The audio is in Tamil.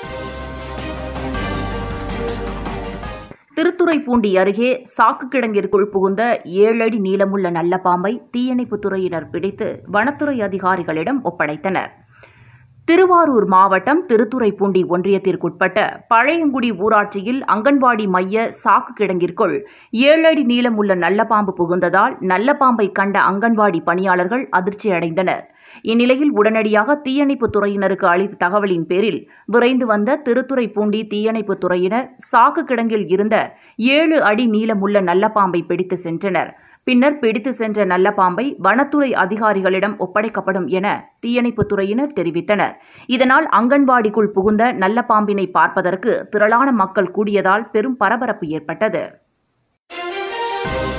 திருத்துறைப்பூண்டி அருகே சாக்கு கிடங்கிற்குள் புகுந்த ஏழடி நீளமுள்ள நல்ல பாம்பை தீயணைப்புத் துறையினர் பிடித்து வனத்துறை அதிகாரிகளிடம் ஒப்படைத்தனர் திருவாரூர் மாவட்டம் திருத்துறைப்பூண்டி ஒன்றியத்திற்குட்பட்ட பழையங்குடி ஊராட்சியில் அங்கன்வாடி மைய சாக்கு கிடங்கிற்குள் ஏழடி நீளமுள்ள நல்ல பாம்பு புகுந்ததால் நல்ல பாம்பை கண்ட அங்கன்வாடி பணியாளர்கள் அதிர்ச்சியடைந்தனர் இந்நிலையில் உடனடியாக தீயணைப்புத் துறையினருக்கு அளித்த தகவலின் பேரில் விரைந்து வந்த திருத்துறைப்பூண்டி தீயணைப்புத் துறையினர் சாக்கு கிடங்கில் இருந்த ஏழு அடி நீளமுள்ள நல்ல பாம்பை பிடித்து சென்றனர் பின்னர் பிடித்து சென்ற நல்ல பாம்பை வனத்துறை அதிகாரிகளிடம் ஒப்படைக்கப்படும் என தீயணைப்புத் துறையினர் தெரிவித்தனர் இதனால் அங்கன்வாடிக்குள் புகுந்த நல்ல பாம்பினை பார்ப்பதற்கு திரளான மக்கள் கூடியதால் பெரும் பரபரப்பு ஏற்பட்டது